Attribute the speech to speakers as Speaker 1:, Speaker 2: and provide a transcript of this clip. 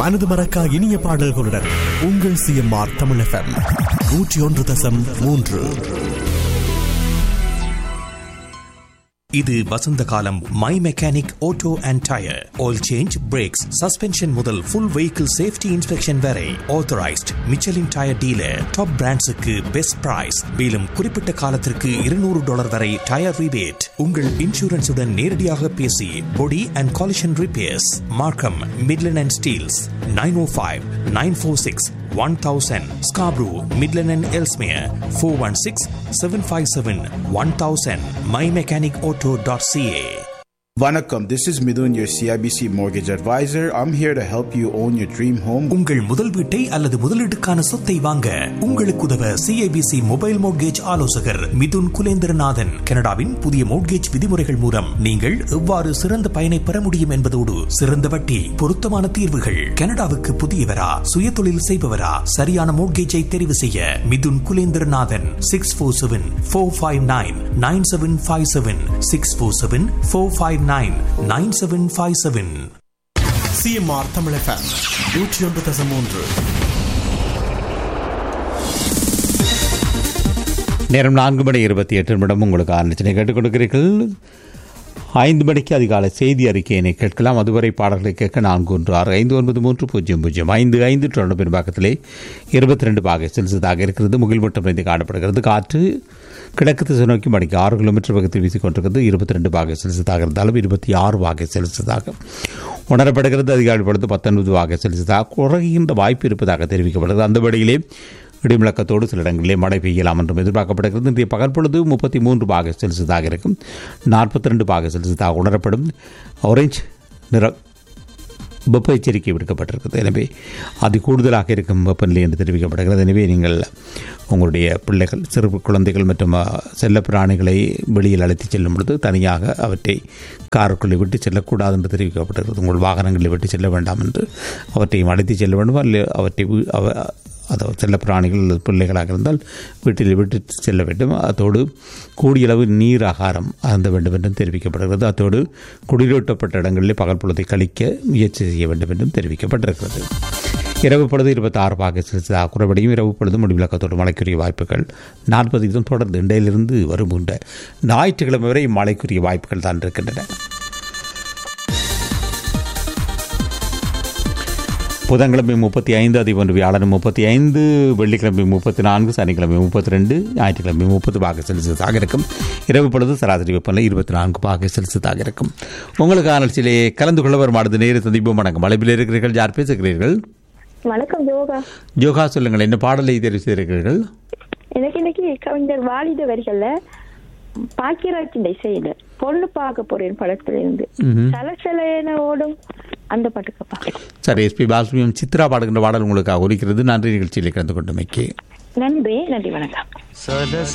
Speaker 1: மனது மறக்கா இனிய பாடல்களுடன் உங்கள் சிஎம்ஆர் தமிழ் எஃப்எம் நூற்றி ஒன்று தசம் மூன்று இது வசந்த காலம் my mechanic auto and tyre oil change brakes suspension முதல் ஃபுல் வெஹிக்கிள் சேஃப்டி இன்ஸ்பெக்ஷன் வரை authorised Michelin tyre dealer top பிராண்ட்ஸுக்கு பெஸ்ட் பிரைஸ் மேலும் குறிப்பிட்ட காலத்திற்கு இருநூறு டாலர் வரை டயர் ரிபேட் உங்கள் இன்சூரன்ஸுடன் நேரடியாக பேசி body and collision repairs Markham Midland and Steeles nine O five nine four six one thousand Scarborough Midland and Ellesmere four one six seven five seven one thousand my mechanic auto dot CA
Speaker 2: Vanakkam, this is Midun, your CIBC mortgage advisor. I'm here to help you own your dream home.
Speaker 1: உங்கள் முதல் வீட்டை அல்லது முதலீட்டுக்கான சொத்தை வாங்க உங்களுக்கு உதவ CIBC mobile mortgage ஆலோசகர் மிதுன் குலேந்திரநாதன் கனடாவின் புதிய மோட்கேஜ் விதிமுறைகள் மூலம் நீங்கள் எவ்வாறு சிறந்த பயனை பெற முடியும் என்பதோடு சிறந்த வட்டி பொருத்தமான தீர்வுகள் கனடாவுக்கு புதியவரா சுய தொழில் செய்பவரா சரியான மோட்கேஜை தெரிவு செய்ய Mithun Kulendranathan six four seven four five nine nine seven five seven six four seven four five nine nine seven five seven CMR Tamil FM நூற்றி ஒன்று தசம் மூன்று
Speaker 3: நேரம் நான்கு மணி இருபத்தி எட்டு நிமிடம் உங்களுக்கு ஆரம்பிச்சினை கேட்டுக் கொடுக்கிறீர்கள் ஐந்து மணிக்கு அதிகாலை செய்தி அறிக்கையினை கேட்கலாம் அதுவரை பாடல்களை கேட்க நான்கு ஒன்று ஆறு ஐந்து ஒன்பது மூன்று பூஜ்ஜியம் பூஜ்ஜியம் ஐந்து ஐந்து தொடர்ந்து பெரும்பாக்கத்திலே இருபத்தி ரெண்டு பாகை செல்சியஸாக இருக்கிறது முகில் மட்டும் இருந்து காணப்படுகிறது காற்று கிழக்கு திசை நோக்கி மணிக்கு ஆறு கிலோமீட்டர் வேகத்தில் வீசிக்கொண்டிருக்கிறது இருபத்தி ரெண்டு பாகை செல்சியஸாக இருந்தாலும் இருபத்தி ஆறு பாகை செல்சியஸாக உணரப்படுகிறது அதிகாலை பொழுது பத்தொன்பது பாகை செல்சியஸாக குறைகின்ற வாய்ப்பு இருப்பதாக தெரிவிக்கப்படுகிறது அந்த வழியிலே இடிமுழக்கத்தோடு சில இடங்களிலே மழை பெய்யலாம் என்றும் எதிர்பார்க்கப்படுகிறது இன்றைய பகல் பொழுது முப்பத்தி மூன்று பாக செல்சியஸாக இருக்கும் நாற்பத்தி ரெண்டு பாக செல்சியஸாக உணரப்படும் ஆரஞ்சு நிற வெப்ப எச்சரிக்கை விடுக்கப்பட்டிருக்கிறது எனவே அது கூடுதலாக இருக்கும் வெப்பநிலை என்று தெரிவிக்கப்படுகிறது எனவே நீங்கள் உங்களுடைய பிள்ளைகள் சிறு குழந்தைகள் மற்றும் செல்ல பிராணிகளை வெளியில் அழைத்துச் செல்லும் பொழுது தனியாக அவற்றை காருக்குள்ளே விட்டு செல்லக்கூடாது என்று தெரிவிக்கப்பட்டிருக்கிறது உங்கள் வாகனங்களை விட்டு செல்ல வேண்டாம் என்று அவற்றையும் அழைத்துச் செல்ல வேண்டும் அல்ல அவற்றை அவ அதாவது செல்ல பிராணிகள் அல்லது பிள்ளைகளாக இருந்தால் வீட்டில் விட்டு செல்ல வேண்டும் அதோடு கூடியளவு நீர் ஆகாரம் அருந்த வேண்டும் என்றும் தெரிவிக்கப்படுகிறது அத்தோடு குடிரூட்டப்பட்ட இடங்களில் பகல் பொழுதை கழிக்க முயற்சி செய்ய வேண்டும் என்றும் தெரிவிக்கப்பட்டிருக்கிறது இரவு பொழுது இருபத்தாறு பாக செல்சியஸாக குறைபடியும் இரவு பொழுது முடிவிலக்கத்தோடு மழைக்குரிய வாய்ப்புகள் நாற்பது வீதம் தொடர்ந்து இண்டையிலிருந்து வருகின்ற ஞாயிற்றுக்கிழமை வரை மழைக்குரிய வாய்ப்புகள் தான் இருக்கின்றன புதன்கிழமை முப்பத்தி ஐந்து அதே போன்று வியாழன் முப்பத்தி ஐந்து வெள்ளிக்கிழமை முப்பத்தி நான்கு சனிக்கிழமை முப்பத்தி ரெண்டு ஞாயிற்றுக்கிழமை முப்பது பாக செல்சியஸாக இருக்கும் இரவு பொழுது சராசரி வெப்பநிலை இருபத்தி நான்கு பாக செல்சியஸாக இருக்கும் உங்களுக்கு ஆராய்ச்சியிலே கலந்து கொள்ள வரும் அடுத்த நேரு சந்திப்போம் வணக்கம் அழைப்பில் இருக்கிறீர்கள் யார் பேசுகிறீர்கள்
Speaker 4: வணக்கம் யோகா
Speaker 3: யோகா சொல்லுங்கள் என்ன பாடலை தெரிவு செய்திருக்கிறீர்கள்
Speaker 4: எனக்கு இன்னைக்கு கவிஞர் வாலித வரிகள்ல பாக்கியராஜின் இசையில பொண்ணு பார்க்க போறேன் படத்துல இருந்து சலசலேன ஓடும் அந்த பாட்டுக்கப்பா
Speaker 3: சரி எஸ்பி பாலசுமியம் சித்ரா பாடுகின்ற பாடல் உங்களுக்காக ஒலிக்கிறது நன்றி நிகழ்ச்சியில் கலந்து கொண்டமைக்கு
Speaker 4: நன்றி நன்றி வணக்கம்